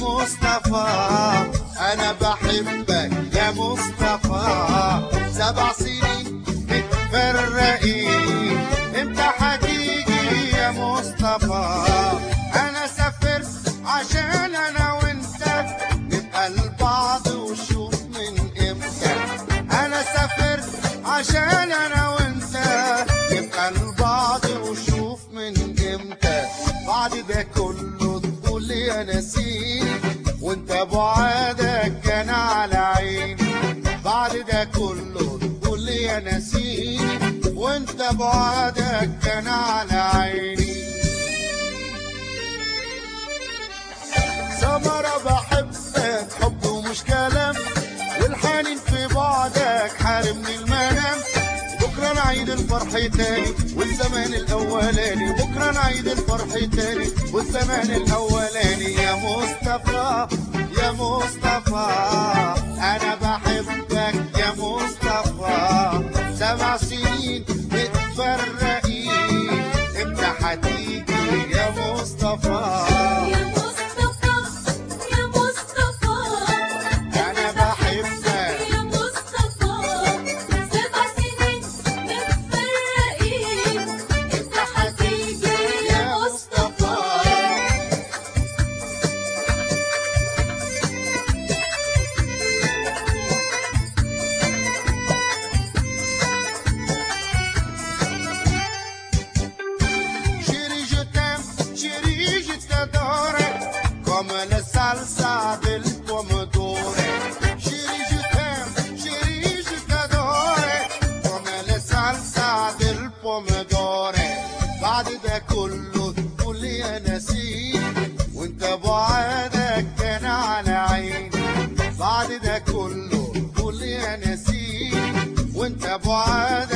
مصطفى انا بحبك يا مصطفى سبع سنين متفرقين امتى هتيجي يا مصطفى انا سافرت عشان انا وانت نبقى لبعض وشوف من امتى انا سافرت عشان انا وانت نبقى لبعض وشوف من امتى بعد ده كله تقول لي يا نسيم وانت بعادك كان على عيني بعد ده كله تقول لي يا نسيم وانت بعادك كان على عيني سمرة بحبك حب ومش كلام والحنين في بعدك حارمني المنام بكرة نعيد الفرح تاني والزمان الأولاني بكرة نعيد الفرح تاني والزمان الأولاني يا مصطفى يا مصطفى أنا بحبك يا مصطفى سبع سنين متفرقين امتى هتيجي يا مصطفى يا مصطفى يا مصطفى أنا بحبك يا مصطفى سبع سنين متفرقين انت هتيجي يا مصطفى Chérie, je t'aime, chérie, je t'adore, comme la salsa del pomodoro. Chérie, je t'aime, chérie, je t'adore, comme la salsa del pomodoro. بعد ده كله تقول لي يا نسيم وانت بعادك كان على عيني بعد ده كله تقول لي يا نسيم وانت بعادك